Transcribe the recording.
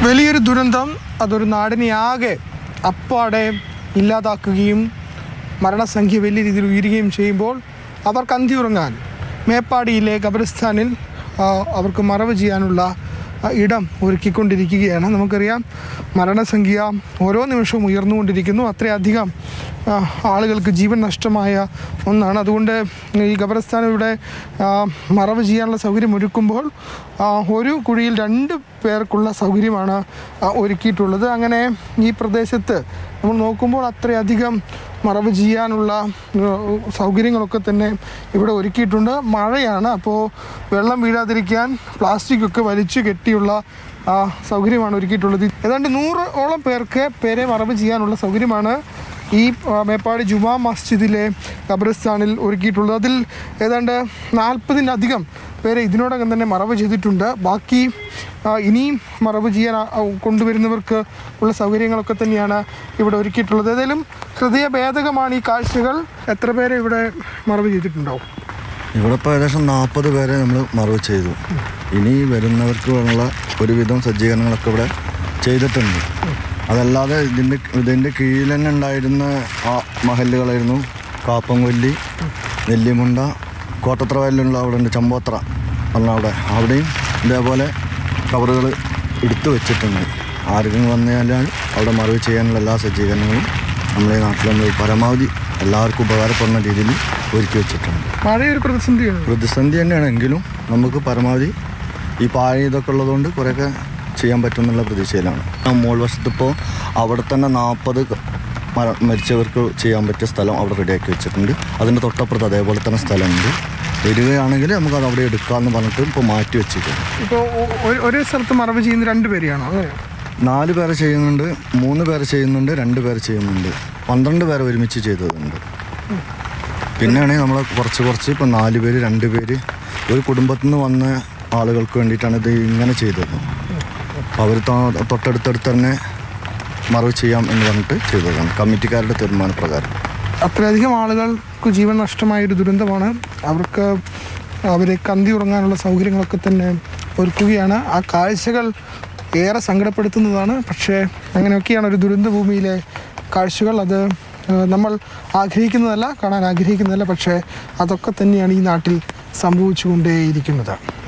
വലിയൊരു ദുരന്തം അതൊരു നാടിനെ ആകെ അപ്പാടെ ഇല്ലാതാക്കുകയും മരണസംഖ്യ വലിയ രീതിയിൽ ഉയരുകയും ചെയ്യുമ്പോൾ അവർക്ക് അന്തിയുറങ്ങാൻ മേപ്പാടിയിലെ ഖബറിസ്ഥാനിൽ ആ, അവർക്ക് മറവ് ചെയ്യാനുള്ള ആ, ഇടം ഒരുക്കിക്കൊണ്ടിരിക്കുകയാണ് നമുക്കറിയാം മരണസംഖ്യ ഓരോ നിമിഷവും ഉയർന്നുകൊണ്ടിരിക്കുന്നു അത്രയധികം ആ, ആളുകൾക്ക് ജീവൻ നഷ്ടമായ ഒന്നാണ് അതുകൊണ്ട് ഈ ഖബറിസ്ഥാൻ ഇവിടെ ആ, മറവ് ചെയ്യാനുള്ള സൗകര്യം ഒരുക്കുമ്പോൾ ആ, ഒരു കുഴിയിൽ രണ്ട് പേർക്കുള്ള സൗകര്യമാണ് ആ, ഒരുക്കിയിട്ടുള്ളത് അങ്ങനെ ഈ പ്രദേശത്ത് നമ്മൾ നോക്കുമ്പോൾ അത്രയധികം മറവ് ചെയ്യാനുള്ള ഏഹ്, സൗകര്യങ്ങളൊക്കെ തന്നെ ഇവിടെ ഒരുക്കിയിട്ടുണ്ട് മഴയാണ് അപ്പോൾ വെള്ളം വീഴാതിരിക്കാൻ പ്ലാസ്റ്റിക് ഒക്കെ വലിച്ചു കെട്ടിയുള്ള ആ, സൗകര്യമാണ് ഒരുക്കിയിട്ടുള്ളത് ഏതാണ്ട് നൂറോളം പേർക്ക് പേരെ മറവ് ചെയ്യാനുള്ള സൗകര്യമാണ് ഈ ആ, മേപ്പാടി ജുമാ മസ്ജിദിലെ ഖബറിസ്ഥാനിൽ ഒരുക്കിയിട്ടുള്ളത് അതിൽ ഏതാണ്ട് നാൽപ്പതിനധികം പേരെ ഇതിനോടകം തന്നെ മറവ് ചെയ്തിട്ടുണ്ട് ബാക്കി ആ, ഇനിയും മറവ് ചെയ്യാൻ ആ, ആ, കൊണ്ടുവരുന്നവർക്ക് ഉള്ള സൗകര്യങ്ങളൊക്കെ തന്നെയാണ് ഇവിടെ ഒരുക്കിയിട്ടുള്ളത് ഏതായാലും ഹൃദയഭേദകമാണ് ഈ കാഴ്ചകൾ എത്ര പേരെ ഇവിടെ മറവ് ചെയ്തിട്ടുണ്ടാവും ഇവിടെ ഇപ്പോൾ ഏകദേശം നാൽപ്പത് പേരെ നമ്മൾ മറവ് ചെയ്തു ഇനി വരുന്നവർക്കുള്ള ഒരുവിധം സജ്ജീകരണങ്ങളൊക്കെ ഇവിടെ ചെയ്തിട്ടുണ്ട് അതല്ലാതെ ഇതിൻ്റെ ഇതിൻ്റെ കീഴിൽ തന്നെ ഉണ്ടായിരുന്ന ആ മഹല്ലുകളായിരുന്നു കാപ്പംകൊല്ലി നെല്ലിമുണ്ട കോട്ടത്ര വയലിലുള്ള അവിടെ ഉണ്ട് ചമ്പോത്ര പറഞ്ഞ അവിടെ അവിടെയും ഇതേപോലെ കവറുകൾ എടുത്തു വെച്ചിട്ടുണ്ട് ആർക്കും വന്നു കഴിഞ്ഞാൽ അവിടെ മറവ് ചെയ്യാനുള്ള എല്ലാ സജ്ജീകരണങ്ങളും നമ്മളെ നാട്ടിൽ പരമാവധി എല്ലാവർക്കും ഉപകാരപ്പെടുന്ന രീതിയിൽ ഒരുക്കി വെച്ചിട്ടുണ്ട് മഴയൊരു പ്രതിസന്ധിയാണ് പ്രതിസന്ധി തന്നെയാണെങ്കിലും നമുക്ക് പരമാവധി ഈ പായ ഇതൊക്കെ ഉള്ളതുകൊണ്ട് കുറേയൊക്കെ ചെയ്യാൻ പറ്റും എന്നുള്ള പ്രതീക്ഷയിലാണ് ആ മോൾ വശത്ത് ഇപ്പോൾ അവിടെ തന്നെ നാൽപ്പത് മരിച്ചവർക്ക് ചെയ്യാൻ പറ്റിയ സ്ഥലം അവിടെ റെഡിയാക്കി വെച്ചിട്ടുണ്ട് അതിൻ്റെ തൊട്ടപ്പുറത്ത് അതേപോലെ തന്നെ സ്ഥലമുണ്ട് വരികയാണെങ്കിൽ നമുക്ക് അത് അവിടെ എടുക്കാമെന്ന് പറഞ്ഞിട്ട് ഇപ്പോൾ മാറ്റി വെച്ചിട്ടുണ്ട് ഇപ്പോൾ ഒരേ സ്ഥലത്ത് മറവ് ചെയ്യുന്ന രണ്ട് പേരെയാണോ അങ്ങനെയോ നാല് പേരെ ചെയ്യുന്നുണ്ട് മൂന്ന് പേരെ ചെയ്യുന്നുണ്ട് രണ്ട് പേരെ ചെയ്യുന്നുണ്ട് പന്ത്രണ്ട് പേരെ ഒരുമിച്ച് ചെയ്തതുണ്ട് പിന്നെയാണെങ്കിൽ നമ്മൾ കുറച്ച് കുറച്ച് ഇപ്പം നാല് പേര് രണ്ട് പേര് ഒരു കുടുംബത്തിൽ നിന്ന് വന്ന ആളുകൾക്ക് വേണ്ടിയിട്ടാണ് ഇത് ഇങ്ങനെ ചെയ്തത് അവർ തൊട്ടടുത്തടുത്ത് തന്നെ മറവ് ചെയ്യാം എന്ന് പറഞ്ഞിട്ട് ചെയ്തതാണ് കമ്മിറ്റിക്കാരുടെ തീരുമാനപ്രകാരം അത്രയധികം ആളുകൾക്ക് ജീവൻ നഷ്ടമായ ഒരു ദുരന്തമാണ് അവർക്ക് അവരെ കന്തി ഉറങ്ങാനുള്ള സൗകര്യങ്ങളൊക്കെ തന്നെ ഒരുക്കുകയാണ് ആ കാഴ്ചകൾ ഏറെ സങ്കടപ്പെടുത്തുന്നതാണ് പക്ഷേ അങ്ങനെയൊക്കെയാണ് ഒരു ദുരന്ത ഭൂമിയിലെ കാഴ്ചകൾ അത് ഏഹ്, നമ്മൾ ആഗ്രഹിക്കുന്നതല്ല കാണാൻ ആഗ്രഹിക്കുന്നതല്ല പക്ഷേ അതൊക്കെ തന്നെയാണ് ഈ നാട്ടിൽ സംഭവിച്ചുകൊണ്ടേയിരിക്കുന്നത്